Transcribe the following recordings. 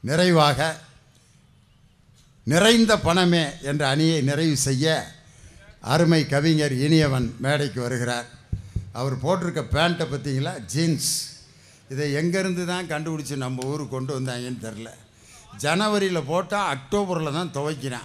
நிறைவாக நிறைந்த பணமே என்ற அணியை நிறைவு செய்ய அருமை கவிஞர் இனியவன் மேடைக்கு வருகிறார் அவர் போட்டிருக்க பேண்ட்டை பார்த்தீங்களா ஜீன்ஸ் இதை எங்கேருந்து தான் கண்டுபிடிச்சி நம்ம ஊருக்கு கொண்டு வந்தாங்கன்னு தெரில ஜனவரியில் போட்டால் அக்டோபரில் தான் துவைக்கிறான்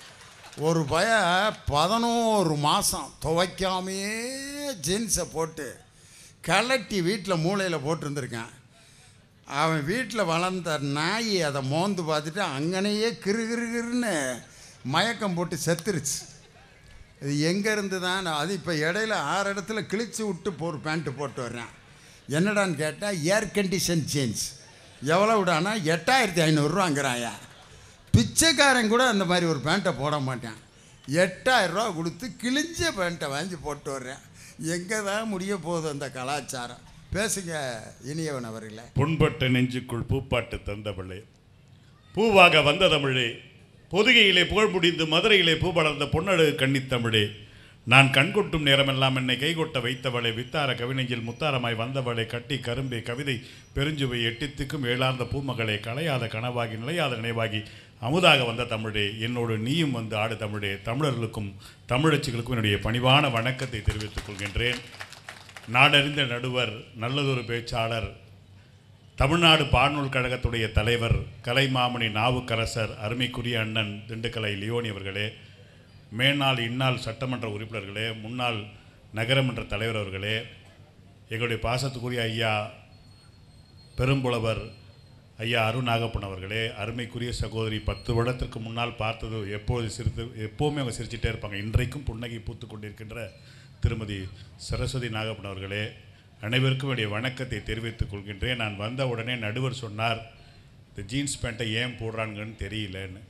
ஒரு பய பதினோரு மாதம் துவைக்காமையே ஜீன்ஸை போட்டு கலட்டி வீட்டில் மூளையில் போட்டிருந்துருக்கான் அவன் வீட்டில் வளர்ந்த நாய் அதை மோந்து பார்த்துட்டு அங்கனையே கிறு கிறு கிறுன்னு மயக்கம் போட்டு செத்துருச்சு இது எங்கேருந்து தான் நான் அது இப்போ இடையில ஆறு இடத்துல கிழிச்சு விட்டு போ- ஒரு பேண்ட்டு போட்டு வர்றேன் என்னடான்னு கேட்டால் ஏர் கண்டிஷன் ஜீன்ஸ் எவ்வளோ விடானா எட்டாயிரத்தி ஐநூறுரூவாங்கிறாயா பிச்சைக்காரன் கூட அந்த மாதிரி ஒரு பேண்ட்டை போட மாட்டான் எட்டாயிரரூவா கொடுத்து கிழிஞ்ச பேண்ட்டை வாங்கி போட்டு வர்றேன் எங்கே தான் முடிய போகுது அந்த கலாச்சாரம் பேசுங்க இனியவன் அவர்களே புண்பட்ட நெஞ்சுக்குள் பூப்பாட்டு தந்தவளே பூவாக வந்த தமிழே பொதுகையிலே புகழ் முடிந்து மதுரையிலே பூ வளர்ந்த பொன்னழகு கன்னித்தமிழே நான் கண்கொட்டும் நேரமெல்லாம் என்னை கைகொட்ட வைத்தவளே வித்தார கவினெஞ்சில் முத்தாரமாய் வந்தவளே கட்டி கரும்பே கவிதை பெருஞ்சுவை எட்டித்துக்கும் ஏழார்ந்த பூமகளே கலையாத கனவாகி நிலையாத நினைவாகி அமுதாக வந்த தமிழே என்னோடு நீயும் வந்து ஆடு தமிழே தமிழர்களுக்கும் தமிழச்சிகளுக்கும் என்னுடைய பணிவான வணக்கத்தை தெரிவித்துக் கொள்கின்றேன் நாடறிந்த நடுவர் நல்லதொரு பேச்சாளர் தமிழ்நாடு பாடநூல் கழகத்துடைய தலைவர் கலைமாமணி நாவுக்கரசர் அருமைக்குரிய அண்ணன் திண்டுக்கலை லியோனி அவர்களே மேனாள் இந்நாள் சட்டமன்ற உறுப்பினர்களே முன்னாள் நகரமன்ற தலைவர் அவர்களே எங்களுடைய பாசத்துக்குரிய ஐயா பெரும்புலவர் ஐயா அருண் நாகப்பன் அவர்களே அருமைக்குரிய சகோதரி பத்து வருடத்திற்கு முன்னால் பார்த்தது எப்போது சிரித்து எப்போவுமே அவங்க சிரிச்சிட்டே இருப்பாங்க இன்றைக்கும் புன்னகை பூத்து கொண்டிருக்கின்ற திருமதி சரஸ்வதி நாகப்பன் அவர்களே அனைவருக்கும் என்னுடைய வணக்கத்தை தெரிவித்துக் கொள்கின்றேன் நான் வந்த உடனே நடுவர் சொன்னார் இந்த ஜீன்ஸ் பேண்ட்டை ஏன் போடுறாங்கன்னு தெரியலன்னு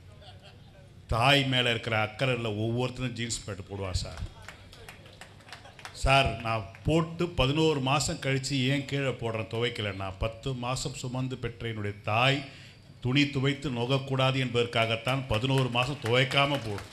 தாய் மேலே இருக்கிற அக்கறையில் ஒவ்வொருத்தரும் ஜீன்ஸ் பேண்ட் போடுவான் சார் சார் நான் போட்டு பதினோரு மாதம் கழித்து ஏன் கீழே போடுறேன் துவைக்கல நான் பத்து மாதம் சுமந்து பெற்ற என்னுடைய தாய் துணி துவைத்து நோகக்கூடாது என்பதற்காகத்தான் பதினோரு மாதம் துவைக்காமல் போடும்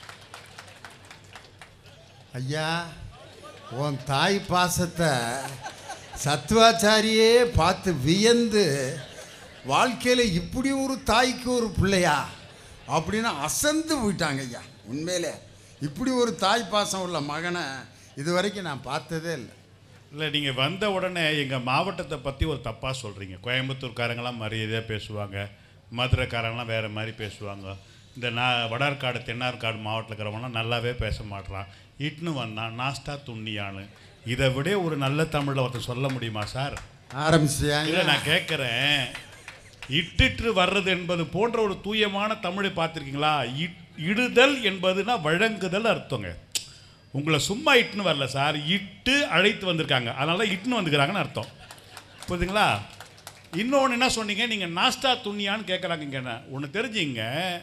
ஐயா உன் தாய் பாசத்தை சத்துவாச்சாரியே பார்த்து வியந்து வாழ்க்கையில் இப்படி ஒரு தாய்க்கு ஒரு பிள்ளையா அப்படின்னு அசந்து போயிட்டாங்க ஐயா உண்மையிலே இப்படி ஒரு தாய் பாசம் உள்ள மகனை இது வரைக்கும் நான் பார்த்ததே இல்லை இல்லை நீங்கள் வந்த உடனே எங்கள் மாவட்டத்தை பற்றி ஒரு தப்பாக சொல்கிறீங்க கோயம்புத்தூர்காரங்களாம் மரியாதையாக பேசுவாங்க மதுரைக்காரங்களாம் வேறு மாதிரி பேசுவாங்க இந்த நான் வடார்காடு தென்னார்காடு மாவட்டத்தில் இருக்கிறவங்களாம் நல்லாவே பேச மாட்றான் இட்னு வந்தான் நாஸ்டா துண்ணியான்னு இதை விட ஒரு நல்ல தமிழில் ஒருத்தர் சொல்ல முடியுமா சார் இல்லை ஆரம்பிச்சியாங்க நான் கேட்குறேன் இட்டிற்று வர்றது என்பது போன்ற ஒரு தூயமான தமிழை பார்த்துருக்கீங்களா இட் இடுதல் என்பதுனா வழங்குதல் அர்த்தங்க உங்களை சும்மா இட்டுன்னு வரல சார் இட்டு அழைத்து வந்திருக்காங்க அதனால தான் இட்டுன்னு வந்துக்கிறாங்கன்னு அர்த்தம் புரியுதுங்களா இன்னொன்று என்ன சொன்னீங்க நீங்கள் நாஸ்டா துணியான்னு கேட்குறாங்க இங்கே ஒன்று தெரிஞ்சுங்க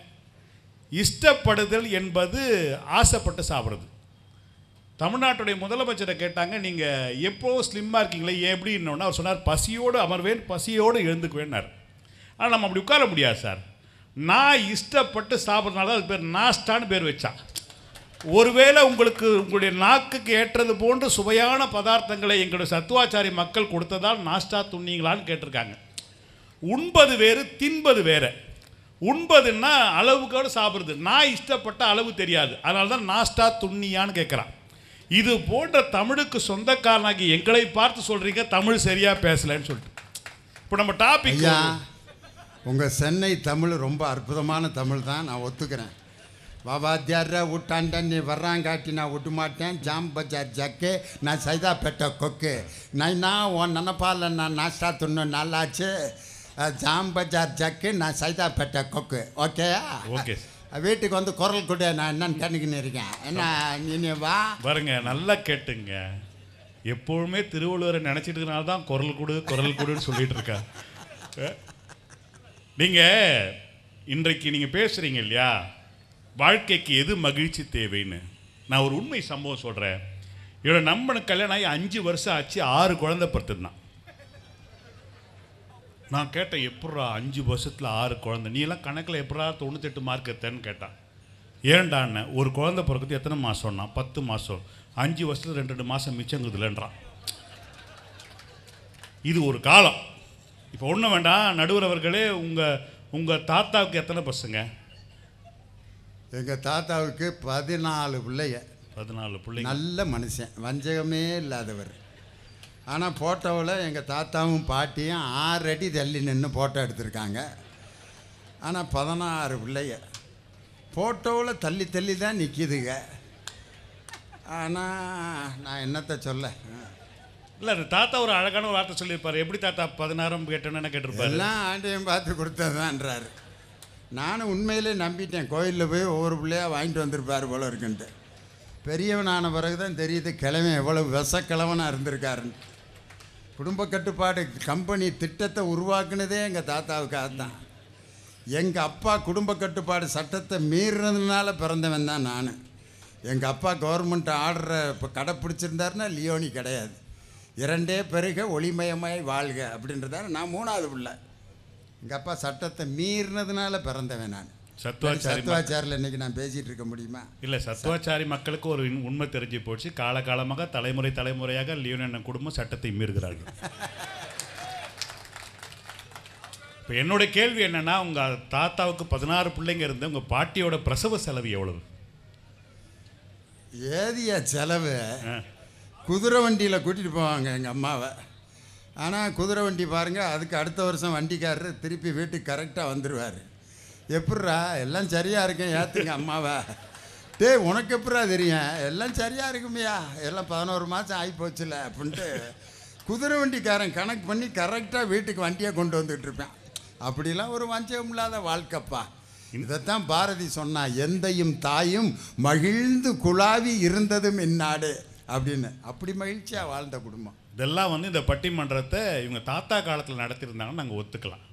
இஷ்டப்படுதல் என்பது ஆசைப்பட்டு சாப்பிட்றது தமிழ்நாட்டுடைய முதலமைச்சரை கேட்டாங்க நீங்கள் எப்போ ஸ்லிம்மாக இருக்கீங்களே ஏன் எப்படி இன்னொன்று அவர் சொன்னார் பசியோடு அமர்வேன் பசியோடு எழுந்துக்குவேன்னார் ஆனால் நம்ம அப்படி உட்கார முடியாது சார் நான் இஷ்டப்பட்டு சாப்பிட்றதுனால அது பேர் நாஸ்டான்னு பேர் வச்சான் ஒருவேளை உங்களுக்கு உங்களுடைய நாக்குக்கு ஏற்றது போன்ற சுவையான பதார்த்தங்களை எங்களுடைய சத்துவாச்சாரி மக்கள் கொடுத்ததால் நாஸ்டா துண்ணீங்களான்னு கேட்டிருக்காங்க உண்பது வேறு தின்பது வேற உண்பதுன்னா அளவுக்கோடு சாப்பிட்றது நான் இஷ்டப்பட்ட அளவு தெரியாது அதனால தான் நாஸ்டா துண்ணியான்னு கேட்குறான் இது போன்ற தமிழுக்கு சொந்தக்காரனாகி எங்களை பார்த்து சொல்கிறீங்க தமிழ் சரியாக பேசலைன்னு சொல்லிட்டு இப்போ நம்ம டாபிக் ஐயா உங்கள் சென்னை தமிழ் ரொம்ப அற்புதமான தமிழ் தான் நான் ஒத்துக்கிறேன் வாத்தியார விட்டாண்ட நீ வர்றாங்காட்டி நான் விட்டு மாட்டேன் ஜாம் பஜார் ஜக்கு நான் சைதாப்பேட்டை கொக்கு நான் நான் உன் நினப்பால நான் நாஸ்டா துண்ணு நல்லாச்சு அஹ், ஜாம் பஜார் ஜக்கு நான் சைதாப்பேட்டை கொக்கு ஓகேயா ஓகே வீட்டுக்கு வந்து குரல் கொடு நான் என்னன்னு கண்ணுக்குன்னு இருக்கேன் என்ன நீ வா பாருங்க நல்லா கேட்டுங்க எப்பொழுதுமே திருவள்ளுவரை நினச்சிட்டு இருக்கனால தான் குரல் கொடு குரல் கொடுன்னு சொல்லிட்டு இருக்கா அஹ். நீங்க இன்றைக்கு நீங்க பேசுறீங்க இல்லையா வாழ்க்கைக்கு எது மகிழ்ச்சி தேவைன்னு நான் ஒரு உண்மை சம்பவம் சொல்றேன் இவரோட நம்பனுக்கு கல்யாணம் ஆகி அஞ்சு வருஷம் ஆச்சு ஆறு குழந்தை பிறத்துதான் நான் கேட்டேன் எப்பட்றா அஞ்சு வருஷத்தில் ஆறு குழந்தை நீ எல்லாம் கணக்கில் எப்படா தொண்ணூத்தெட்டு மார்க் எடுத்தேன்னு கேட்டான் ஏன்டான்னு ஒரு குழந்தை பிறக்கிறது எத்தனை மாதம்னா பத்து மாதம் அஞ்சு வருஷத்துல ரெண்டு ரெண்டு மாதம் மிச்சங்குதுலன்றான் இது ஒரு காலம் இப்போ ஒன்றும் வேண்டாம் நடுவர் அவர்களே உங்கள் உங்கள் தாத்தாவுக்கு எத்தனை பசங்க எங்கள் தாத்தாவுக்கு பதினாலு பிள்ளைங்க பதினாலு பிள்ளைங்க நல்ல மனுஷன் வஞ்சகமே இல்லாதவர் ஆனால் ஃபோட்டோவில் எங்கள் தாத்தாவும் பாட்டியும் ஆறு அடி தள்ளி நின்று ஃபோட்டோ எடுத்திருக்காங்க ஆனால் பதினாறு பிள்ளைங்க ஃபோட்டோவில் தள்ளி தள்ளி தான் நிற்கிதுங்க ஆனால் நான் என்னத்தை சொல்ல இல்லை அந்த தாத்தா ஒரு அழகான ஒரு வார்த்தை சொல்லியிருப்பாரு எப்படி தாத்தா பதினாறும் கேட்டேன்னு கேட்டிருப்பாரு எல்லாம் ஆண்டையும் பார்த்து கொடுத்ததுதான்றாரு நானும் உண்மையிலே நம்பிட்டேன் கோயிலில் போய் ஒவ்வொரு பிள்ளையாக வாங்கிட்டு வந்திருப்பார் போல இருக்குன்ட்டு பெரியவனான பிறகு தான் தெரியுது கிழமை எவ்வளவு விஷக்கிழவனாக இருந்திருக்காருன்னு குடும்ப கட்டுப்பாடு கம்பெனி திட்டத்தை உருவாக்குனதே எங்கள் தாத்தாவுக்காக தான் எங்கள் அப்பா குடும்ப கட்டுப்பாடு சட்டத்தை மீறினதுனால பிறந்தவன் தான் நான் எங்கள் அப்பா கவர்மெண்ட் ஆர்டரை இப்போ கடைப்பிடிச்சிருந்தாருன்னா லியோனி கிடையாது இரண்டே பெருக ஒளிமயமாய் வாழ்க அப்படின்றதால நான் மூணாவது பிள்ளை எங்கள் அப்பா சட்டத்தை மீறினதுனால பிறந்தவன் நான் சத்துவாச்சாரி ம- சத்துவாச்சாரில் இன்னைக்கு நான் பேசிகிட்டு இருக்க முடியுமா இல்லை சத்துவாச்சாரி மக்களுக்கு ஒரு இன்- உண்மை தெரிஞ்சு போச்சு காலகாலமாக தலைமுறை தலைமுறையாக லியோன் குடும்பம் சட்டத்தை மீறுகிறார்கள் இப்போ என்னோட கேள்வி என்னன்னா உங்கள் தாத்தாவுக்கு பதினாறு பிள்ளைங்க இருந்து உங்கள் பாட்டியோட பிரசவ செலவு எவ்வளவு ஏதிய செலவு ஆ. குதிரை வண்டியில் கூட்டிகிட்டு போவாங்க எங்கள் அம்மாவை ஆனால் குதிரை வண்டி பாருங்கள் அதுக்கு அடுத்த வருஷம் வண்டிக்காரர் திருப்பி வீட்டுக்கு கரெக்டாக வந்துடுவார் எப்பட்றா எல்லாம் சரியாக இருக்கேன் ஏற்றுங்க அம்மாவை டேய் உனக்கு எப்பட்றா தெரியும் எல்லாம் சரியாக இருக்குமையா எல்லாம் பதினோரு மாதம் ஆகி போச்சுல அப்படின்ட்டு குதிரை வண்டிக்காரன் கணக்கு பண்ணி கரெக்டாக வீட்டுக்கு வண்டியை கொண்டு வந்துட்டு இருப்பேன் அப்படிலாம் ஒரு வஞ்சகம் இல்லாத வாழ்க்கைப்பா இதைத்தான் பாரதி சொன்னா எந்தையும் தாயும் மகிழ்ந்து குழாவி இருந்ததும் இந்நாடு அப்படின்னு அப்படி மகிழ்ச்சியாக வாழ்ந்த குடும்பம் இதெல்லாம் வந்து இந்த பட்டிமன்றத்தை இவங்க தாத்தா காலத்தில் நடத்தியிருந்தாங்கன்னு நாங்கள் ஒத்துக்கலாம்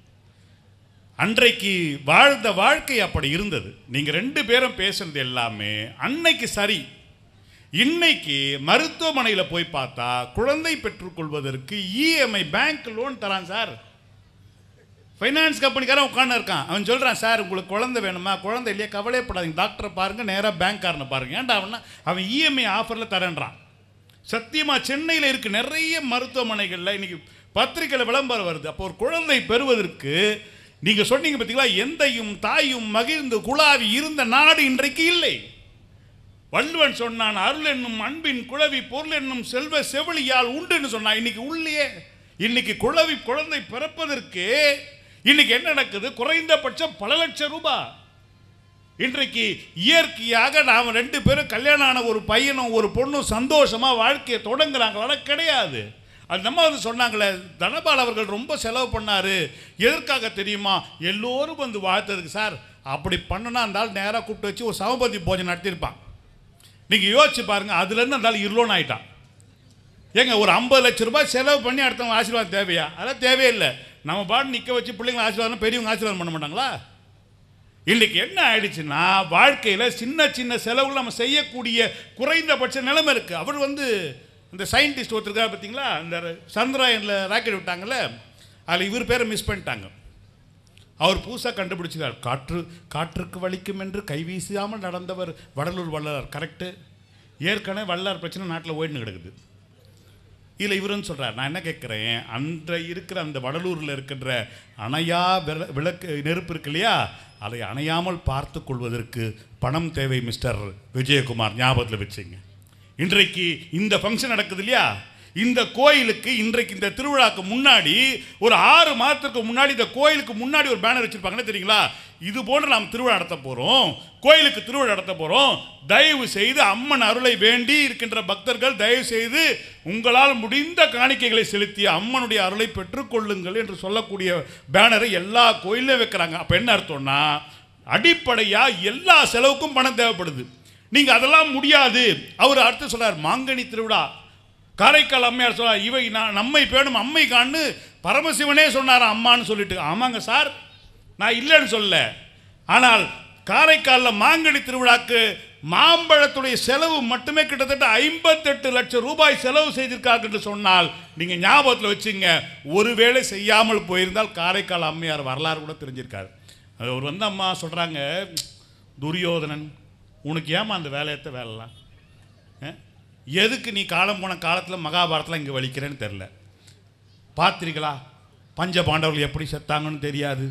அன்றைக்கு வாழ்ந்த வாழ்க்கை அப்படி இருந்தது நீங்கள் ரெண்டு பேரும் பேசுனது எல்லாமே அன்னைக்கு சரி இன்னைக்கு மருத்துவமனையில் போய் பார்த்தா குழந்தை பெற்றுக்கொள்வதற்கு இஎம்ஐ பேங்க் லோன் தரான் சார் ஃபைனான்ஸ் கம்பெனிக்காரன் உட்காந்து இருக்கான் அவன் சொல்கிறான் சார் உங்களுக்கு குழந்தை வேணுமா குழந்தை இல்லையா கவலைப்படாதீங்க டாக்டரை பாருங்கள் நேராக பேங்க்காரனை பாருங்கள் ஏன்டா அவனா அவன் இஎம்ஐ ஆஃபரில் தரேன்றான் சத்தியமா சென்னையில் இருக்கு நிறைய மருத்துவமனைகளில் இன்னைக்கு பத்திரிக்கையில் விளம்பரம் வருது அப்போ ஒரு குழந்தை பெறுவதற்கு நீங்கள் சொன்னீங்க பார்த்தீங்களா எந்தையும் தாயும் மகிழ்ந்து குழாவி இருந்த நாடு இன்றைக்கு இல்லை வள்ளுவன் சொன்னான் அருள் என்னும் அன்பின் குழவி பொருள் என்னும் செல்வ செவிலியால் உண்டுன்னு சொன்னான் இன்னைக்கு உள்ளே இன்னைக்கு குழவி குழந்தை பிறப்பதற்கு இன்னைக்கு என்ன நடக்குது குறைந்தபட்சம் பல லட்சம் ரூபாய் இன்றைக்கு இயற்கையாக நாம் ரெண்டு பேரும் கல்யாணம் ஆன ஒரு பையனும் ஒரு பொண்ணும் சந்தோஷமா வாழ்க்கையை தொடங்குறாங்களா கிடையாது அது நம்ம வந்து சொன்னாங்களே தனபால் அவர்கள் ரொம்ப செலவு பண்ணாரு எதற்காக தெரியுமா எல்லோரும் வந்து வாழ்த்ததுக்கு சார் அப்படி பண்ணனா இருந்தால் நேராக கூப்பிட்டு வச்சு ஒரு சமபதி போஜனம் நடத்தியிருப்பான் நீங்கள் யோசிச்சு பாருங்க அதுலேருந்து இருந்தாலும் இருளோன் ஆயிட்டான் ஏங்க ஒரு ஐம்பது லட்ச ரூபாய் செலவு பண்ணி அடுத்தவங்க ஆசீர்வாதம் தேவையா அதெல்லாம் தேவையில்லை நம்ம பாட்டு நிற்க வச்சு பிள்ளைங்களை ஆசீர்வாதம் பெரியவங்க ஆசீர்வாதம் பண்ண மாட்டாங்களா இன்னைக்கு என்ன ஆயிடுச்சுன்னா வாழ்க்கையில் சின்ன சின்ன செலவுகள் நம்ம செய்யக்கூடிய குறைந்தபட்ச நிலைமை இருக்குது அவர் வந்து இந்த சயின்டிஸ்ட் ஒருத்தருக்கா பார்த்தீங்களா இந்த சந்திராயனில் ராக்கெட் விட்டாங்கல்ல அதில் இவர் பேரை மிஸ் பண்ணிட்டாங்க அவர் புதுசாக கண்டுபிடிச்சிருக்கார் காற்று காற்றுக்கு வலிக்கும் என்று கைவீசாமல் நடந்தவர் வடலூர் வள்ளலார் கரெக்டு ஏற்கனவே வள்ளலார் பிரச்சனை நாட்டில் ஓடின்னு கிடக்குது இதில் இவருன்னு சொல்கிறார் நான் என்ன கேட்குறேன் அந்த இருக்கிற அந்த வடலூரில் இருக்கின்ற அணையா விள விளக்கு நெருப்பு இருக்கு இல்லையா அதை அணையாமல் பார்த்து கொள்வதற்கு பணம் தேவை மிஸ்டர் விஜயகுமார் ஞாபகத்தில் வச்சுங்க இன்றைக்கு இந்த ஃபங்க்ஷன் நடக்குது இல்லையா இந்த கோயிலுக்கு இன்றைக்கு இந்த திருவிழாக்கு முன்னாடி ஒரு ஆறு மாதத்துக்கு முன்னாடி இந்த கோயிலுக்கு முன்னாடி ஒரு பேனர் வச்சிருப்பாங்கன்னு தெரியுங்களா இது போன்று நாம் திருவிழா நடத்த போகிறோம் கோயிலுக்கு திருவிழா நடத்த போகிறோம் தயவு செய்து அம்மன் அருளை வேண்டி இருக்கின்ற பக்தர்கள் தயவு செய்து உங்களால் முடிந்த காணிக்கைகளை செலுத்தி அம்மனுடைய அருளை பெற்றுக்கொள்ளுங்கள் என்று சொல்லக்கூடிய பேனரை எல்லா கோயிலையும் வைக்கிறாங்க அப்போ என்ன அர்த்தம்னா அடிப்படையாக எல்லா செலவுக்கும் பணம் தேவைப்படுது நீங்கள் அதெல்லாம் முடியாது அவர் அடுத்து சொல்றார் மாங்கனி திருவிழா காரைக்கால் அம்மையார் சொல்றார் இவை நான் நம்மை பேணும் அம்மை கான்னு பரமசிவனே சொன்னார் அம்மான்னு சொல்லிட்டு ஆமாங்க சார் நான் இல்லைன்னு சொல்லல ஆனால் காரைக்காலில் மாங்கனி திருவிழாக்கு மாம்பழத்துடைய செலவு மட்டுமே கிட்டத்தட்ட ஐம்பத்தெட்டு லட்சம் ரூபாய் செலவு செய்திருக்கார்கள் என்று சொன்னால் நீங்கள் ஞாபகத்தில் வச்சுங்க ஒருவேளை செய்யாமல் போயிருந்தால் காரைக்கால் அம்மையார் வரலாறு கூட தெரிஞ்சிருக்காரு அது அவர் வந்து அம்மா சொல்கிறாங்க துரியோதனன் உனக்கு ஏமா அந்த வேலையத்த வேலைலாம் அஹ்? எதுக்கு நீ காலம் போன காலத்தில் மகாபாரத்தில் இங்கே வலிக்கிறேன்னு தெரில பார்த்திருங்களா பஞ்ச பாண்டவர்கள் எப்படி செத்தாங்கன்னு தெரியாது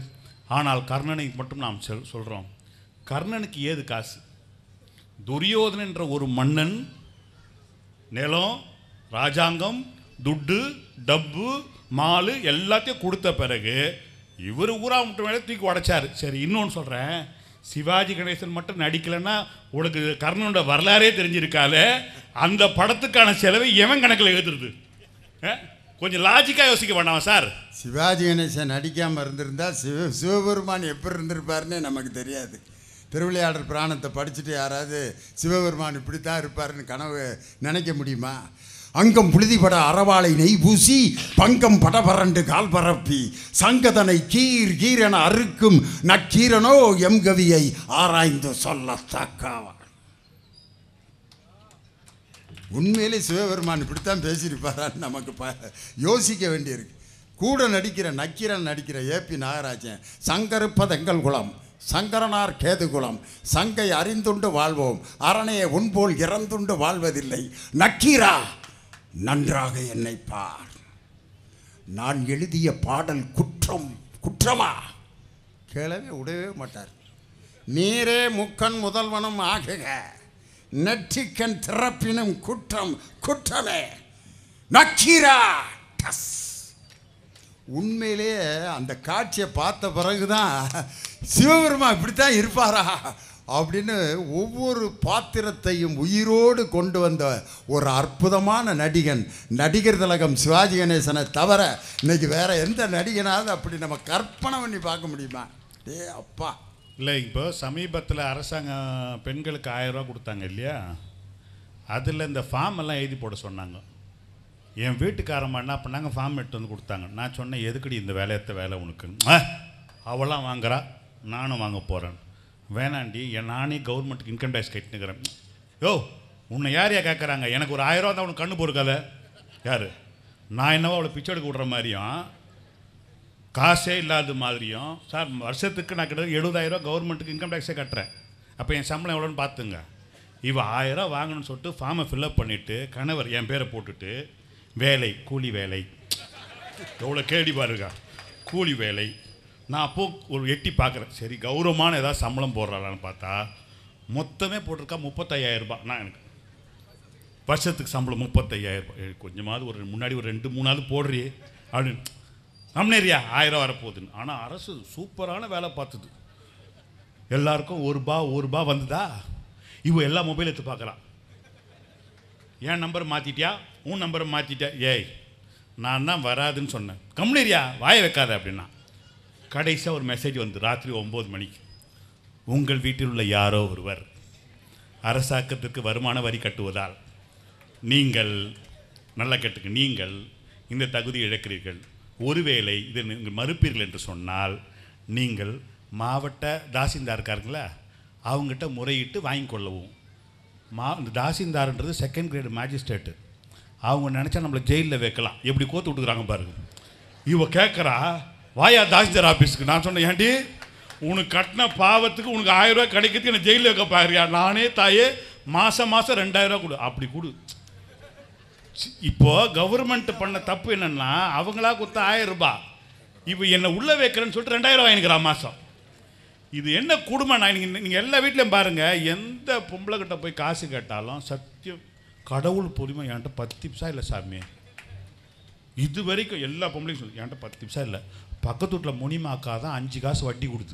ஆனால் கர்ணனை மட்டும் நாம் சொல் சொல்கிறோம் கர்ணனுக்கு ஏது காசு துரியோதனன் என்ற ஒரு மன்னன் நிலம் ராஜாங்கம் துட்டு டப்பு மாலு எல்லாத்தையும் கொடுத்த பிறகு இவர் ஊரா மட்டும் மேலே தூக்கி உடைச்சாரு சரி இன்னொன்று சொல்கிறேன் சிவாஜி கணேசன் மட்டும் நடிக்கலைன்னா உனக்கு கர்ணனோட வரலாறே தெரிஞ்சிருக்கால அந்த படத்துக்கான செலவை எவன் கணக்கில் எழுதுறது அஹ்? கொஞ்சம் லாஜிக்காக யோசிக்க வேண்டாமா சார் சிவாஜி கணேசன் நடிக்காமல் இருந்திருந்தா சிவ சிவபெருமான் எப்படி இருந்திருப்பாருன்னு நமக்கு தெரியாது திருவிளையாடல் பிராணத்தை படிச்சுட்டு யாராவது சிவபெருமான் இப்படித்தான் இருப்பாருன்னு கனவு நினைக்க முடியுமா அங்கம் புழுதிபட அறவாளை நெய் பூசி பங்கம் படபரண்டு கால் பரப்பி சங்கதனை கீர் கீரென அறுக்கும் நக்கீரனோ எம் கவியை ஆராய்ந்து சொல்ல தக்காவா உண்மையிலே சிவபெருமான் இப்படித்தான் பேசியிருப்பாரான்னு நமக்கு ப யோசிக்க வேண்டியிருக்கு கூட நடிக்கிற நக்கீரன் நடிக்கிற ஏபி நாகராஜன் சங்கருப்பதெங்கள் குலம் சங்கரனார் கேதுகுலம் சங்கை அறிந்துண்டு வாழ்வோம் அரணையை உன்போல் இறந்துண்டு வாழ்வதில்லை நக்கீரா நன்றாக என்னை பார் நான் எழுதிய பாடல் குற்றம் குற்றமா கேளவே விடவே மாட்டார் நீரே முக்கன் முதல்வனும் ஆகுக நெற்றிக்கண் திறப்பினும் குற்றம் குற்றமே நக்கீரா டஸ் உண்மையிலேயே அந்த காட்சியை பார்த்த பிறகுதான் சிவபெருமா இப்படித்தான் இருப்பாரா அப்படின்னு ஒவ்வொரு பாத்திரத்தையும் உயிரோடு கொண்டு வந்த ஒரு அற்புதமான நடிகன் நடிகர் திலகம் சிவாஜி கணேசனை தவிர இன்னைக்கு வேற எந்த நடிகனாவது அப்படி நம்ம கற்பனை பண்ணி பார்க்க முடியுமா டே அப்பா இல்லை இப்போ சமீபத்தில் அரசாங்கம் பெண்களுக்கு ஆயிரம் ரூபா கொடுத்தாங்க இல்லையா அதில் இந்த ஃபார்ம் எல்லாம் எழுதி போட சொன்னாங்க என் வீட்டுக்காரம்மா என்ன பண்ணாங்க ஃபார்ம் எடுத்து வந்து கொடுத்தாங்க நான் சொன்னேன் எதுக்குடி இந்த வேலையத்த வேலை உனக்கு ஆ அவளாம் வாங்குறா நானும் வாங்க போகிறேன் வேணாண்டி என் நானே கவர்மெண்ட்டுக்கு இன்கம் டேக்ஸ் கட்டினுக்கிறேன் யோ உன்னை யார் யா கேட்குறாங்க எனக்கு ஒரு ஆயிரம் ரூபா தான் உனக்கு கண்ணு பொறுக்காத யார் நான் என்னவோ அவளை பிச்சை எடுக்க விட்ற மாதிரியும் காசே இல்லாத மாதிரியும் சார் வருஷத்துக்கு நான் கிட்ட எழுபதாயிரம் கவர்மெண்ட்டுக்கு இன்கம் டேக்ஸே கட்டுறேன் அப்போ என் சம்பளம் எவ்வளோன்னு பார்த்துங்க இவ ஆயிரம் வாங்கணும்னு சொல்லிட்டு ஃபார்மை ஃபில்அப் பண்ணிவிட்டு கணவர் என் பேரை போட்டுட்டு வேலை கூலி வேலை எவ்வளோ கேடி பாருங்க கூலி வேலை நான் அப்போ ஒரு எட்டி பார்க்குறேன் சரி கௌரவமான ஏதாவது சம்பளம் போடுறாளான்னு பார்த்தா மொத்தமே போட்டிருக்கா முப்பத்தையாயிரம் ரூபாய் நான் எனக்கு வருஷத்துக்கு சம்பளம் முப்பத்தையாயிரம் ரூபாய் ஏய், கொஞ்சமாவது ஒரு முன்னாடி ஒரு ரெண்டு மூணாவது போடுறியே அப்படின்னு அம்னேரியா ஆயிரம் வரப்போகுதுன்னு ஆனால் அரசு சூப்பரான வேலை பார்த்தது எல்லாருக்கும் ஒரு ரூபா ஒரு ரூபா வந்ததா இவ எல்லா மொபைல் எடுத்து பார்க்குறான் என் நம்பர் மாற்றிட்டியா உன் நம்பரை மாற்றிட்டியா ஏய் நான் தான் வராதுன்னு சொன்னேன் கம்னேரியா வாய வைக்காத அப்படின்னா கடைசியாக ஒரு மெசேஜ் வந்து ராத்திரி ஒம்பது மணிக்கு உங்கள் வீட்டில் உள்ள யாரோ ஒருவர் அரசாக்கத்திற்கு வருமான வரி கட்டுவதால் நீங்கள் நல்லா கேட்டுக்கு நீங்கள் இந்த தகுதி இழக்கிறீர்கள் ஒருவேளை இதை நீங்கள் மறுப்பீர்கள் என்று சொன்னால் நீங்கள் மாவட்ட தாசில்தார் இருக்காருங்களா அவங்ககிட்ட முறையிட்டு வாங்கி கொள்ளவும் மா இந்த தாசில்தார்ன்றது செகண்ட் கிரேடு மேஜிஸ்ட்ரேட்டு அவங்க நினச்சா நம்மளை ஜெயிலில் வைக்கலாம் எப்படி கோத்து விட்டுக்கிறாங்க பாருங்க இவ கேட்குறா வாயா தாசில்தார் ஆஃபீஸுக்கு நான் சொன்னேன் ஏன்டி உனக்கு கட்டின பாவத்துக்கு உனக்கு ஆயிரம் ரூபாய் கிடைக்கிறதுக்கு என்ன ஜெயிலில் வைக்க பாக்குறியா நானே தாயே மாதம் மாதம் ரெண்டாயிரம் ரூபாய் கொடு அப்படி கொடு சி- இப்போ கவர்மெண்ட் பண்ண தப்பு என்னன்னா அவங்களா கொடுத்த ஆயிரம் ரூபாய் இப்போ என்னை உள்ள வைக்கிறேன்னு சொல்லிட்டு ரெண்டாயிரம் வாங்கிக்கிறான் மாதம் இது என்ன குடும்பம் நான் நீங்கள் நீங்கள் எல்லா வீட்லையும் பாருங்கள் எந்த பொம்பளை கிட்ட போய் காசு கேட்டாலும் சத்தியம் கடவுள் பொறுமை என்கிட்ட பத்து பிசா இல்லை சாமி இது வரைக்கும் எல்லா பொம்பளையும் சொல்லு என்கிட்ட பத்து பிசா இல்லை பக்கத்து வீட்டில் முனிமாக்கா தான் அஞ்சு காசு வட்டி கொடுத்து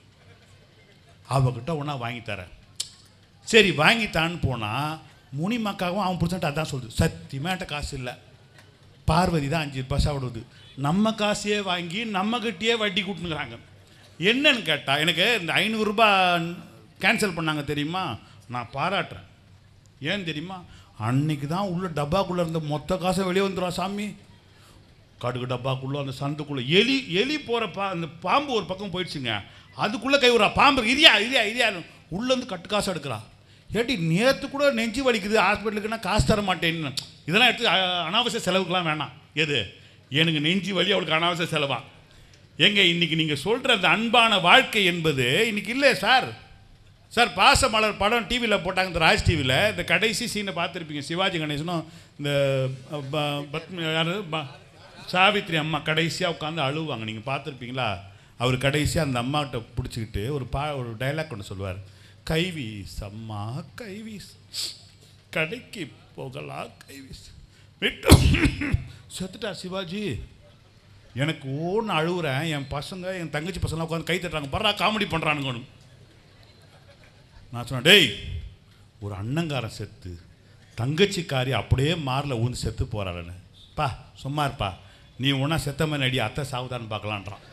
அவகிட்ட ஒன்றா வாங்கி தரேன் சரி வாங்கித்தான்னு போனால் முனிமாக்காவும் அவன் பிடிச்சிட்டு அதான் சொல்லுது சத்தியமாக என்கிட்ட காசு இல்லை பார்வதி தான் அஞ்சு பைசா விடுது நம்ம காசையே வாங்கி நம்மகிட்டயே வட்டி கூட்டுனுக்குறாங்க என்னன்னு கேட்டால் எனக்கு இந்த ஐநூறுரூபா கேன்சல் பண்ணாங்க தெரியுமா நான் பாராட்டுறேன் ஏன் தெரியுமா அன்னைக்கு தான் உள்ள டப்பாக்குள்ளே இருந்த மொத்த காசை வெளியே வந்துடும் சாமி கடுகு டப்பாக்குள்ளே அந்த சந்துக்குள்ளே எலி எலி போகிற பா அந்த பாம்பு ஒரு பக்கம் போயிடுச்சுங்க அதுக்குள்ளே கை விடுறா பாம்பு இரியா இரியா இரியா உள்ளேருந்து கட்டு காசு எடுக்கிறா ஏட்டி நேற்று கூட நெஞ்சு வலிக்குது ஹாஸ்பிட்டலுக்குன்னா காசு தர மாட்டேன்னு இதெல்லாம் எடுத்து அ- அனாவசிய செலவுக்கெல்லாம் வேணாம் எது எனக்கு நெஞ்சு வலி அவளுக்கு அனாவசிய செலவா எங்க இன்னைக்கு நீங்கள் சொல்கிற அந்த அன்பான வாழ்க்கை என்பது இன்னைக்கு இல்லை சார் சார் பாசமலர் படம் டிவியில் போட்டாங்க இந்த ராஜ் டிவியில் இந்த கடைசி சீனை பார்த்துருப்பீங்க சிவாஜி கணேசனும் இந்த அஹ், ப- பத்மி யாரு ப- சாவித்ரி அம்மா கடைசியாக உட்காந்து அழுவாங்க நீங்கள் பார்த்துருப்பீங்களா அவர் கடைசியாக அந்த அம்மாகிட்ட பிடிச்சிக்கிட்டு ஒரு பா ஒரு டைலாக் ஒன்று சொல்லுவார் கைவீஸ் அம்மா கைவீஸ் கடைக்கு போகலாம் கைவீஸ் விட்டு செத்துட்டா சிவாஜி எனக்கு ஓன்னு அழுகுறேன் என் பசங்க என் தங்கச்சி பசங்களாம் உட்காந்து கை தட்டுறாங்க பரா காமெடி பண்ணுறானுங்கன்னு நான் சொன்னேன் டேய் ஒரு அண்ணங்காரன் செத்து தங்கச்சிக்காரி அப்படியே மாரில் ஊந்து செத்து போகிறாருன்னு பா சும்மா இருப்பா நீ ஒன்றா செத்த மாதிரி அடி அத்தை சாவுதான்னு பார்க்கலான்றான்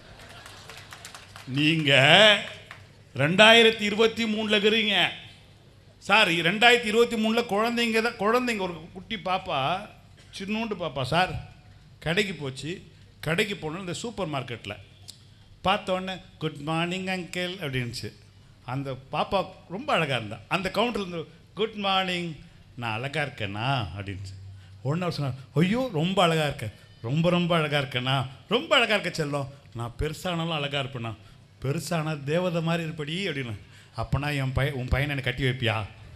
நீங்கள் ரெண்டாயிரத்தி இருபத்தி மூணில் இருக்கிறீங்க சார் ரெண்டாயிரத்தி இருபத்தி மூணில் குழந்தைங்க தான் குழந்தைங்க ஒரு குட்டி பாப்பா சின்னூண்டு பாப்பா சார் கடைக்கு போச்சு கடைக்கு போனோம் இந்த சூப்பர் மார்க்கெட்டில் பார்த்தோன்னே குட் மார்னிங் அங்கிள் அப்படின்ச்சு அந்த பாப்பா ரொம்ப அழகாக இருந்தா அந்த கவுண்டரில் இருந்து குட் மார்னிங் நான் அழகாக இருக்கேனா அப்படின்ச்சு ஒன்று அவர் சொன்னார் ஐயோ ரொம்ப அழகாக இருக்கேன் ரொம்ப ரொம்ப அழகாக இருக்கேனா ரொம்ப அழகாக இருக்க செல்லம் நான் பெருசானாலும் அழகாக இருப்பேனா பெருசானா தேவதை மாதிரி இருப்படி அப்படின்னு அப்போனா என் பையன் உன் பையனை என்னை கட்டி வைப்பியா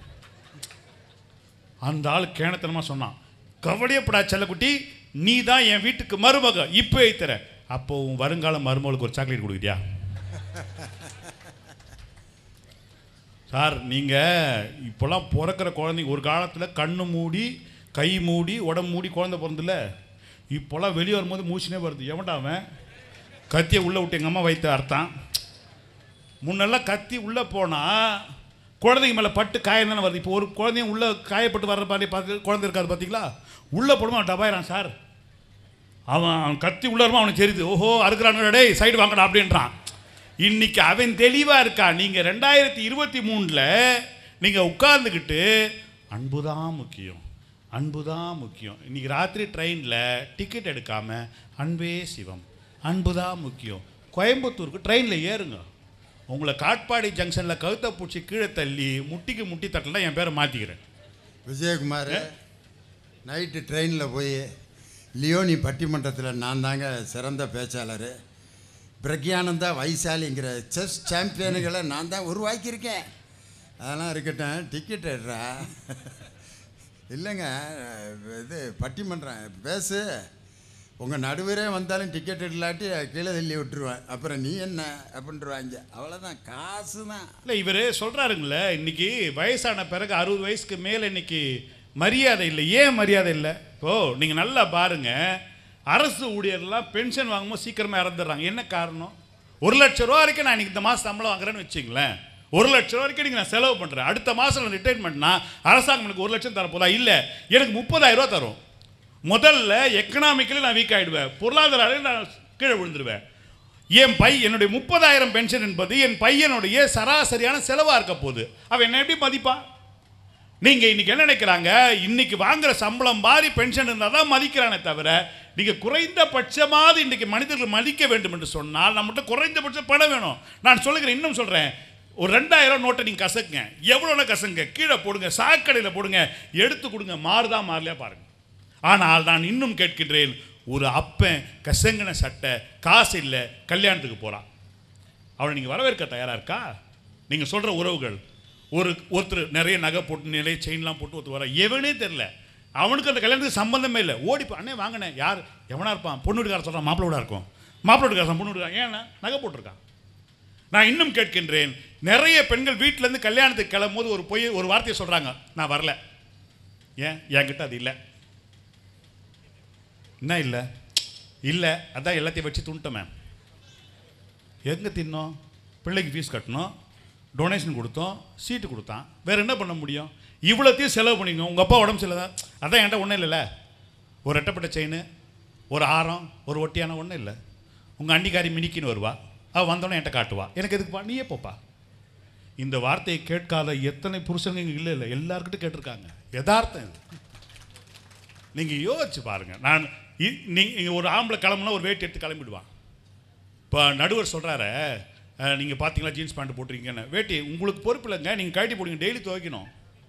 அந்த ஆள் கேணத்தனமாக சொன்னான் கவலையப்படா செல்லக்குட்டி நீ தான் என் வீட்டுக்கு மருமக இப்போ வைத்தர அப்போ உன் வருங்கால மருமகளுக்கு ஒரு சாக்லேட் கொடுக்குறியா சார் நீங்கள் இப்போல்லாம் பிறக்கிற குழந்தைங்க ஒரு காலத்தில் கண்ணு மூடி கை மூடி உடம்பு மூடி குழந்தை பிறந்துல இப்போல்லாம் வெளியே வரும்போது மூச்சுனே வருது எவன்டா அவன் கத்தியை உள்ளே விட்டு எங்கள் அம்மா வைத்த அர்த்தம் முன்னெல்லாம் கத்தி உள்ளே போனால் குழந்தைங்க மேலே பட்டு காயம் தானே வருது இப்போ ஒரு குழந்தையும் உள்ளே காயப்பட்டு வர்ற மாதிரி பார்த்து குழந்தை இருக்காது பார்த்தீங்களா உள்ளே போடுமா அவன் டபாயிறான் சார் அவன் அவன் கத்தி உள்ள வருமா அவனுக்கு தெரியுது ஓஹோ அறுக்கிறானுடா டேய் சைடு வாங்கடா அப்படின்றான் இன்னைக்கு அவன் தெளிவாக இருக்கான் நீங்கள் ரெண்டாயிரத்தி இருபத்தி மூணில் நீங்கள் உட்கார்ந்துக்கிட்டு அன்பு தான் முக்கியம் அன்பு தான் முக்கியம் இன்னைக்கு ராத்திரி ட்ரெயினில் டிக்கெட் எடுக்காமல் அன்பே சிவம் அன்பு தான் முக்கியம் கோயம்புத்தூருக்கு ட்ரெயினில் ஏறுங்க உங்களை காட்பாடி ஜங்ஷனில் கழுத்தை பூச்சி கீழே தள்ளி முட்டிக்கு முட்டி தட்டல என் பேரை மாற்றிக்கிறேன் விஜயகுமார் நைட்டு ட்ரெயினில் போய் லியோனி பட்டிமன்றத்தில் நான் தாங்க சிறந்த பேச்சாளர் பிரக்யானந்தா வைசாலிங்கிற செஸ் சாம்பியனுகளை நான் தான் உருவாக்கியிருக்கேன் அதெல்லாம் இருக்கட்டும் டிக்கெட் எடுறா இல்லைங்க இது பட்டிமன்றம் பேசு உங்கள் நடுவரே வந்தாலும் டிக்கெட் இல்லாட்டி கீழே தள்ளி விட்டுருவேன் அப்புறம் நீ என்ன அப்படின்றவாங்க அவ்வளோதான் காசு தான் இல்லை இவர் சொல்கிறாருங்களே இன்னைக்கு வயசான பிறகு அறுபது வயசுக்கு மேலே இன்னைக்கு மரியாதை இல்லை ஏன் மரியாதை இல்லை இப்போ நீங்கள் நல்லா பாருங்க அரசு ஊழியர்லாம் பென்ஷன் வாங்கும்போது சீக்கிரமாக இறந்துடுறாங்க என்ன காரணம் ஒரு லட்ச ரூபா வரைக்கும் நான் இன்னைக்கு இந்த மாதம் சம்பளம் வாங்குறேன்னு வச்சுங்களேன் ஒரு லட்ச ரூபா வரைக்கும் நீங்கள் நான் செலவு பண்ணுறேன் அடுத்த மாதம் நான் ரிட்டைர்மெண்ட்னா அரசாங்கம் எனக்கு ஒரு லட்சம் தரப்போதா இல்லை எனக்கு முப்பதாயிரம் ரூபா தரும் முதல்ல எக்கனாமிக்கலி நான் வீக் ஆகிடுவேன் பொருளாதார அளவில் நான் கீழே விழுந்துருவேன் என் பை என்னுடைய முப்பதாயிரம் பென்ஷன் என்பது என் பையனுடைய சராசரியான செலவாக இருக்க போகுது அவன் என்ன எப்படி மதிப்பான் நீங்கள் இன்னைக்கு என்ன நினைக்கிறாங்க இன்னைக்கு வாங்குற சம்பளம் மாதிரி பென்ஷன் இருந்தால் தான் மதிக்கிறானே தவிர நீங்கள் குறைந்தபட்சமாவது இன்னைக்கு மனிதர்கள் மதிக்க வேண்டும் என்று சொன்னால் நம்மகிட்ட குறைந்தபட்ச பணம் வேணும் நான் சொல்லுகிறேன் இன்னும் சொல்கிறேன் ஒரு ரெண்டாயிரம் நோட்டை நீங்கள் கசக்குங்க எவ்வளோனா கசங்க கீழே போடுங்க சாக்கடையில் போடுங்க எடுத்து கொடுங்க மாறுதா மாறலையா பாருங்க ஆனால் நான் இன்னும் கேட்கின்றேன் ஒரு அப்பன் கசங்கின சட்டை காசு இல்லை கல்யாணத்துக்கு போகிறான் அவனை நீங்கள் வரவேற்க தயாராக இருக்கா நீங்கள் சொல்கிற உறவுகள் ஒரு ஒருத்தர் நிறைய நகை போட்டு நிறைய செயின்லாம் போட்டு ஒருத்தர் வர எவனே தெரில அவனுக்கு அந்த கல்யாணத்துக்கு சம்பந்தமே இல்லை ஓடிப்பா அண்ணே வாங்கினேன் யார் எவனா இருப்பான் பொண்ணு வீட்டுக்கார சொல்கிறான் மாப்பிள்ளை வீடா இருக்கும் மாப்பிள்ளை வீட்டுக்காரன் பொண்ணு வீட்டுக்காரன் ஏன்னா நகை போட்டிருக்கான் நான் இன்னும் கேட்கின்றேன் நிறைய பெண்கள் வீட்டிலேருந்து கல்யாணத்துக்கு கிளம்பும்போது ஒரு பொய் ஒரு வார்த்தையை சொல்கிறாங்க நான் வரல ஏன் என்கிட்ட அது இல்லை என்ன இல்லை இல்லை அதான் எல்லாத்தையும் வச்சு துண்டோம் மேம் எங்கே தின்னோம் பிள்ளைக்கு ஃபீஸ் கட்டணும் டொனேஷன் கொடுத்தோம் சீட்டு கொடுத்தான் வேறு என்ன பண்ண முடியும் இவ்வளோத்தையும் செலவு பண்ணிக்கோங்க உங்கள் அப்பா உடம்பு சரியில்லை அதான் என்கிட்ட ஒன்றும் இல்லைல்ல ஒரு ரெட்டப்பட்ட செயின் ஒரு ஆரம் ஒரு ஒட்டியான ஒன்றும் இல்லை உங்கள் அன்னிக்காரி மினிக்கின்னு வருவா அவள் வந்தோடனே என்கிட்ட காட்டுவா எனக்கு எதுக்குப்பா நீயே போப்பா இந்த வார்த்தையை கேட்காத எத்தனை புருஷங்க இங்கே இல்லை இல்லை எல்லாருக்கிட்டும் கேட்டிருக்காங்க யதார்த்தம் இது நீங்கள் யோசிச்சு பாருங்கள் நான் நீங்கள் ஒரு ஆம்பளை கிளம்புனா ஒரு வேட்டி எடுத்து கிளம்பிடுவான் இப்போ நடுவர் சொல்கிறாரு நீங்கள் பார்த்தீங்களா ஜீன்ஸ் பேண்ட் போட்டிருக்கீங்கன்னு வேட்டி உங்களுக்கு பொறுப்பு இல்லைங்க நீங்கள் கழட்டி போடுங்க டெய்லி துவைக்கணும்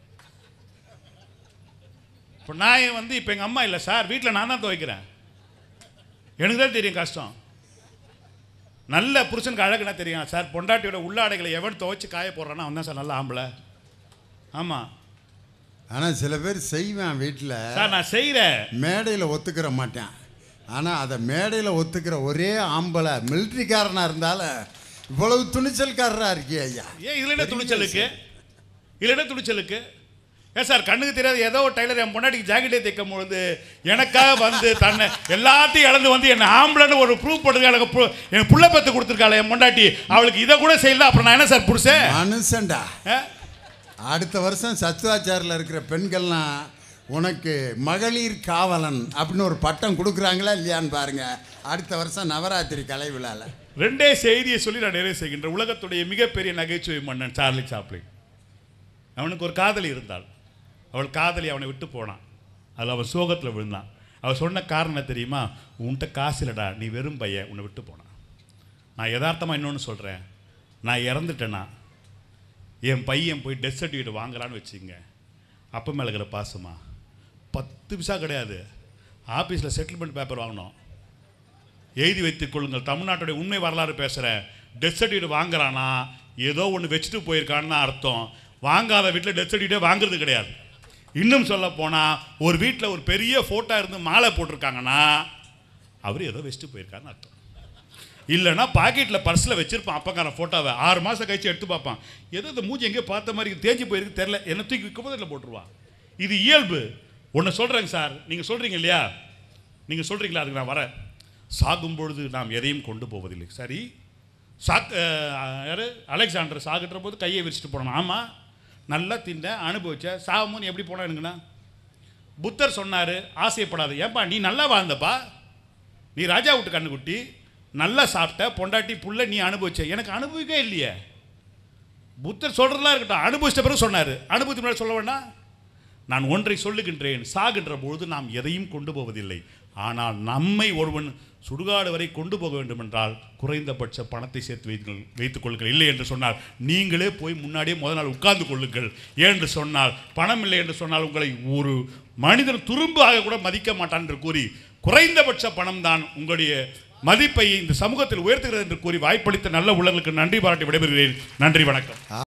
இப்போ நான் வந்து இப்போ எங்கள் அம்மா இல்லை சார் வீட்டில் நான் தான் துவைக்கிறேன் எனக்கு தான் தெரியும் கஷ்டம் நல்ல புருஷனுக்கு அழகுனா தெரியும் சார் பொண்டாட்டியோட உள்ளாடைகளை எவன் துவைச்சு காய போடுறான்னா அவன் தான் சார் நல்ல ஆம்பளை ஆமாம் ஆனால் சில பேர் செய்வேன் வீட்டில் சார் நான் செய்கிறேன் மேடையில் ஒத்துக்கிற மாட்டேன் ஆனால் அதை மேடையில் ஒத்துக்கிற ஒரே ஆம்பளை மிலிட்ரிக்காரனாக இருந்தாலும் இவ்வளவு துணிச்சல்காரராக இருக்கியே ஐயா ஏன் இதுல என்ன துணிச்சலுக்கு இதுல என்ன துணிச்சலுக்கு ஏன் சார் கண்ணுக்கு தெரியாத ஏதோ ஒரு டைலர் என் பொண்டாட்டிக்கு ஜாக்கெட்டே தைக்கும் பொழுது எனக்காக வந்து தன்னை எல்லாத்தையும் இழந்து வந்து என்ன ஆம்பளைன்னு ஒரு ப்ரூவ் பண்ணுங்க எனக்கு pu- எனக்கு புள்ள பத்து கொடுத்துருக்காள் என் பொண்டாட்டி அவளுக்கு இதை கூட செய்யல அப்புறம் நான் என்ன சார் புருஷன் மனுஷன்டா ஆ? அடுத்த வருஷம் சத்துவாச்சாரில் இருக்கிற பெண்கள்லாம் உனக்கு மகளிர் காவலன் அப்படின்னு ஒரு பட்டம் கொடுக்குறாங்களா இல்லையான்னு பாருங்க அடுத்த வருஷம் நவராத்திரி கலை விழாவில் ரெண்டே செய்தியை சொல்லி நான் நிறைவு செய்கின்ற உலகத்துடைய மிகப்பெரிய நகைச்சுவை மன்னன் சார்லி சாப்ளின் அவனுக்கு ஒரு காதலி இருந்தாள் அவள் காதலி அவனை விட்டு போனான் அதில் அவன் சோகத்தில் விழுந்தான் அவள் சொன்ன காரணம் என்ன தெரியுமா உன்கிட்ட காசு இல்லடா நீ வெறும் பையன் உன்னை விட்டு போனான் நான் யதார்த்தமாக இன்னொன்று சொல்கிறேன் நான் இறந்துட்டேன்னா என் பையன் போய் டெத் சர்டிஃபிகேட் வாங்கலான்னு வச்சுங்க அப்போ மேலே இருக்கிற பாசமா பத்து பிசா கிடையாது ஆஃபீஸில் செட்டில்மெண்ட் பேப்பர் வாங்கினோம் எழுதி வைத்துக் கொள்ளுங்கள் தமிழ்நாட்டுடைய உண்மை வரலாறு பேசுகிறேன் டெத் சர்டிஃபிகேட் வாங்குறானா ஏதோ ஒன்று வச்சுட்டு போயிருக்கான்னு தான் அர்த்தம் வாங்காத வீட்டில் டெத் சர்டிஃபிகேட் வாங்குறது கிடையாது இன்னும் சொல்ல போனால் ஒரு வீட்டில் ஒரு பெரிய ஃபோட்டோ இருந்து மாலை போட்டிருக்காங்கன்னா அவர் ஏதோ வச்சுட்டு போயிருக்காருன்னு அர்த்தம் இல்லைன்னா பாக்கெட்டில் பர்ஸில் வச்சிருப்பான் அப்பக்கார ஃபோட்டோவை ஆறு மாதம் கழிச்சு எடுத்து பார்ப்பான் ஏதோ இந்த மூஞ்சி எங்கேயோ பார்த்த மாதிரி இருக்கு, தேஞ்சு போயிருக்கு தெரில என்ன தூக்கி குப்பத்தில் போட்டுருவான் இது இயல்பு ஒன்று சொல்கிறேங்க சார் நீங்கள் சொல்கிறீங்க இல்லையா நீங்கள் சொல்கிறீங்களா அதுக்கு நான் வரேன் சாகும் பொழுது நாம் எதையும் கொண்டு போவதில்லை சரி சாக் யார் அலெக்சாண்டர் சாகுன்ற போது கையை விரிச்சிட்டு போனான் ஆமாம் நல்லா தின்ன அனுபவிச்ச சாகும்போது எப்படி போனானுங்கண்ணா புத்தர் சொன்னார் ஆசைப்படாத ஏன்பா நீ நல்லா வாழ்ந்தப்பா நீ ராஜா விட்டு கண்ணுக்குட்டி நல்லா சாப்பிட்ட பொண்டாட்டி புள்ள நீ அனுபவிச்ச எனக்கு அனுபவிக்கவே இல்லையே புத்தர் சொல்கிறதெல்லாம் இருக்கட்டும் அனுபவிச்ச பிறகு சொன்னார் அனுபவத்துக்கு முன்னாடி சொல்ல வேண்டாம் நான் ஒன்றை சொல்லுகின்றேன் சாகின்ற பொழுது நாம் எதையும் கொண்டு போவதில்லை ஆனால் நம்மை ஒருவன் சுடுகாடு வரை கொண்டு போக வேண்டும் என்றால் குறைந்தபட்ச பணத்தை சேர்த்து வைத்துங்கள் வைத்துக் கொள்ளுங்கள் இல்லை என்று சொன்னால் நீங்களே போய் முன்னாடியே முதல் நாள் உட்கார்ந்து கொள்ளுங்கள் ஏன்று சொன்னால் பணம் இல்லை என்று சொன்னால் உங்களை ஒரு மனிதன் துரும்பாக கூட மதிக்க மாட்டான் என்று கூறி குறைந்தபட்ச பணம் தான் உங்களுடைய மதிப்பை இந்த சமூகத்தில் உயர்த்துகிறது என்று கூறி வாய்ப்பளித்த நல்ல உள்ளங்களுக்கு நன்றி பாராட்டி விடைபெறுகிறேன் நன்றி வணக்கம்